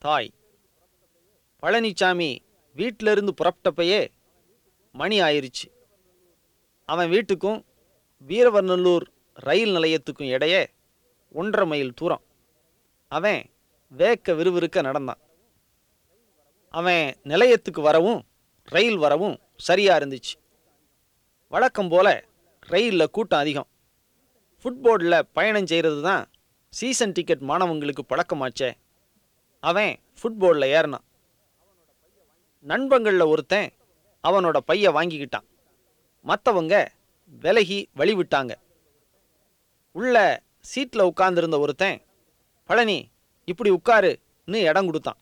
தாய் பழனிச்சாமி வீட்டிலிருந்து புறப்பட்டப்பயே மணி ஆயிருச்சு அவன் வீட்டுக்கும் வீரவர்நல்லூர் ரயில் நிலையத்துக்கும் இடையே ஒன்றரை மைல் தூரம் அவன் வேக்க விறுவிறுக்க நடந்தான் அவன் நிலையத்துக்கு வரவும் ரயில் வரவும் சரியா இருந்துச்சு வழக்கம் போல ரயிலில் கூட்டம் அதிகம் ஃபுட்போர்டில் பயணம் செய்கிறது தான் சீசன் டிக்கெட் மாணவங்களுக்கு பழக்கமாச்சே அவன் ஃபுட்போர்டில் ஏறினான் நண்பங்களில் ஒருத்தன் அவனோட பைய வாங்கிக்கிட்டான் மற்றவங்க விலகி வழிவிட்டாங்க உள்ள சீட்டில் உட்கார்ந்திருந்த ஒருத்தன் பழனி இப்படி உட்காருன்னு இடம் கொடுத்தான்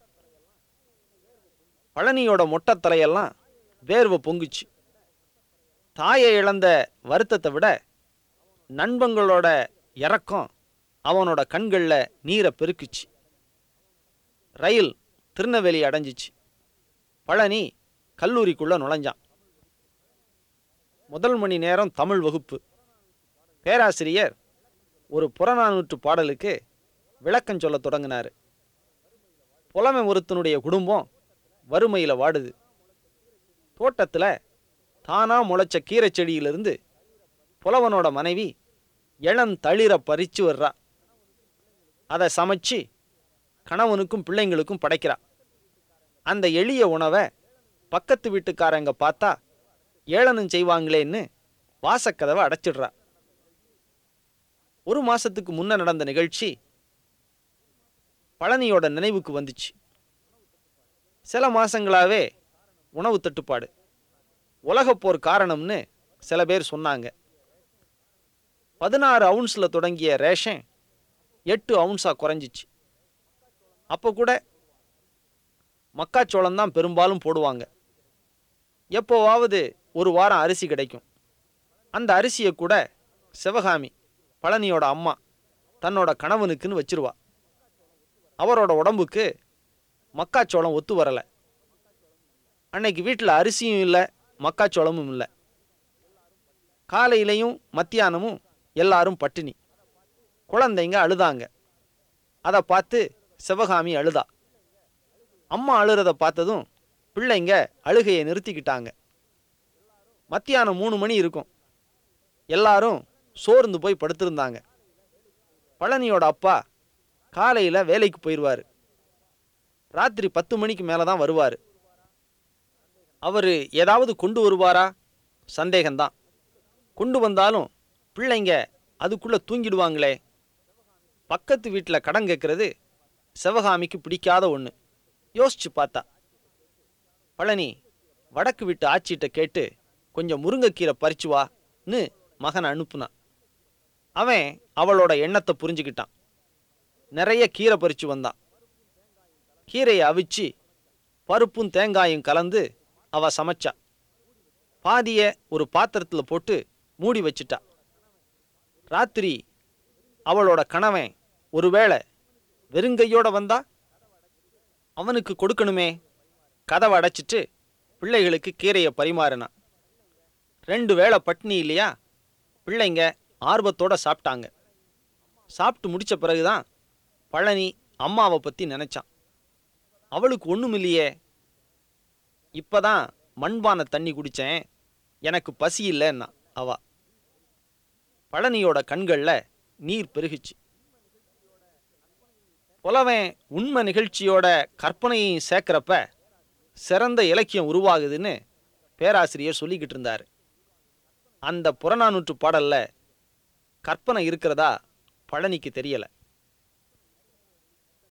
பழனியோட மொட்டை தலையெல்லாம் வேர்வை பொங்குச்சு தாயை இழந்த வருத்தத்தை விட நண்பங்களோட இறக்கம் அவனோட கண்களில் நீரை பெருக்குச்சு ரயில் திருநெல்வேலி அடைஞ்சிச்சு பழனி கல்லூரிக்குள்ள நுழைஞ்சான் முதல் மணி நேரம் தமிழ் வகுப்பு பேராசிரியர் ஒரு புறநானூற்று பாடலுக்கு விளக்கம் சொல்லத் தொடங்கினார் புலமை ஒருத்தனுடைய குடும்பம் வறுமையில் வாடுது தோட்டத்தில் தானா முளைச்ச கீரைச் செடியிலிருந்து புலவனோட மனைவி இளந்தளிர பறிச்சு வர்றா அதை சமைச்சு கணவனுக்கும் பிள்ளைங்களுக்கும் படைக்கிறா அந்த எளிய உணவை பக்கத்து வீட்டுக்காரங்க பார்த்தா ஏளனம் செய்வாங்களேன்னு வாசக்கதவை அடைச்சிடுறா ஒரு மாசத்துக்கு முன்ன நடந்த நிகழ்ச்சி பழனியோட நினைவுக்கு வந்துச்சு சில மாசங்களாவே உணவு தட்டுப்பாடு உலகப் போர் காரணம்னு சில பேர் சொன்னாங்க பதினாறு அவுன்ஸில் தொடங்கிய ரேஷன் எட்டு அவுன்ஸாக குறைஞ்சிச்சு அப்போ கூட மக்காச்சோளம் தான் பெரும்பாலும் போடுவாங்க எப்போவாவது ஒரு வாரம் அரிசி கிடைக்கும் அந்த அரிசியை கூட சிவகாமி பழனியோட அம்மா தன்னோட கணவனுக்குன்னு வச்சிருவா அவரோட உடம்புக்கு மக்காச்சோளம் ஒத்து வரலை அன்னைக்கு வீட்டில் அரிசியும் இல்லை மக்காச்சோளமும் இல்லை காலையிலையும் மத்தியானமும் எல்லாரும் பட்டினி குழந்தைங்க அழுதாங்க அதை பார்த்து சிவகாமி அழுதா அம்மா அழுறத பார்த்ததும் பிள்ளைங்க அழுகையை நிறுத்திக்கிட்டாங்க மத்தியானம் மூணு மணி இருக்கும் எல்லாரும் சோர்ந்து போய் படுத்திருந்தாங்க பழனியோட அப்பா காலையில் வேலைக்கு போயிடுவார் ராத்திரி பத்து மணிக்கு மேலே தான் வருவார் அவர் ஏதாவது கொண்டு வருவாரா சந்தேகம்தான் கொண்டு வந்தாலும் பிள்ளைங்க அதுக்குள்ளே தூங்கிடுவாங்களே பக்கத்து வீட்டில் கடன் கேட்கறது சிவகாமிக்கு பிடிக்காத ஒன்று யோசிச்சு பார்த்தா பழனி வடக்கு வீட்டு ஆச்சிட்ட கேட்டு கொஞ்சம் முருங்கைக்கீரை பறிச்சு வான்னு மகன் அனுப்புனான் அவன் அவளோட எண்ணத்தை புரிஞ்சுக்கிட்டான் நிறைய கீரை பறிச்சு வந்தான் கீரையை அவிச்சு பருப்பும் தேங்காயும் கலந்து அவ சமைச்சா பாதிய ஒரு பாத்திரத்தில் போட்டு மூடி வச்சிட்டா ராத்திரி அவளோட கணவன் ஒருவேளை வெறுங்கையோட வந்தா அவனுக்கு கொடுக்கணுமே கதவை அடைச்சிட்டு பிள்ளைகளுக்கு கீரையை பரிமாறினான் ரெண்டு வேளை பட்னி இல்லையா பிள்ளைங்க ஆர்வத்தோட சாப்பிட்டாங்க சாப்பிட்டு முடிச்ச பிறகுதான் பழனி அம்மாவை பற்றி நினைச்சான் அவளுக்கு ஒன்றும் இல்லையே இப்பதான் மண்பானை தண்ணி குடிச்சேன் எனக்கு பசி இல்லைன்னா அவ பழனியோட கண்களில் நீர் பெருகுச்சு புலவன் உண்மை நிகழ்ச்சியோட கற்பனையையும் சேர்க்கிறப்ப சிறந்த இலக்கியம் உருவாகுதுன்னு பேராசிரியர் சொல்லிக்கிட்டு இருந்தார் அந்த புறநானூற்று பாடல்ல கற்பனை இருக்கிறதா பழனிக்கு தெரியல